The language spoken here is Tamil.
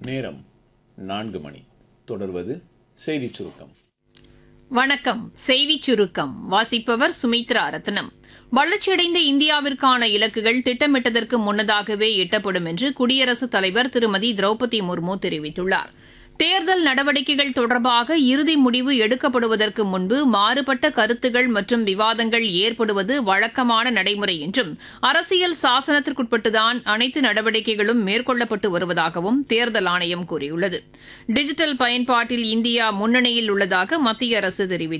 நேரம் நான்கு மணி தொடர்வது செய்திச் சுருக்கம் வணக்கம் செய்திச் சுருக்கம் வாசிப்பவர் சுமித்ரா ரத்னம் வளர்ச்சியடைந்த இந்தியாவிற்கான இலக்குகள் திட்டமிட்டதற்கு முன்னதாகவே எட்டப்படும் என்று குடியரசுத் தலைவர் திருமதி திரௌபதி முர்மு தெரிவித்துள்ளார் தேர்தல் நடவடிக்கைகள் தொடர்பாக இறுதி முடிவு எடுக்கப்படுவதற்கு முன்பு மாறுபட்ட கருத்துகள் மற்றும் விவாதங்கள் ஏற்படுவது வழக்கமான நடைமுறை என்றும் அரசியல் சாசனத்திற்குட்பட்டுதான் அனைத்து நடவடிக்கைகளும் மேற்கொள்ளப்பட்டு வருவதாகவும் தேர்தல் ஆணையம் கூறியுள்ளது டிஜிட்டல் பயன்பாட்டில் இந்தியா முன்னணியில் உள்ளதாக மத்திய அரசு தெரிவித்துள்ளது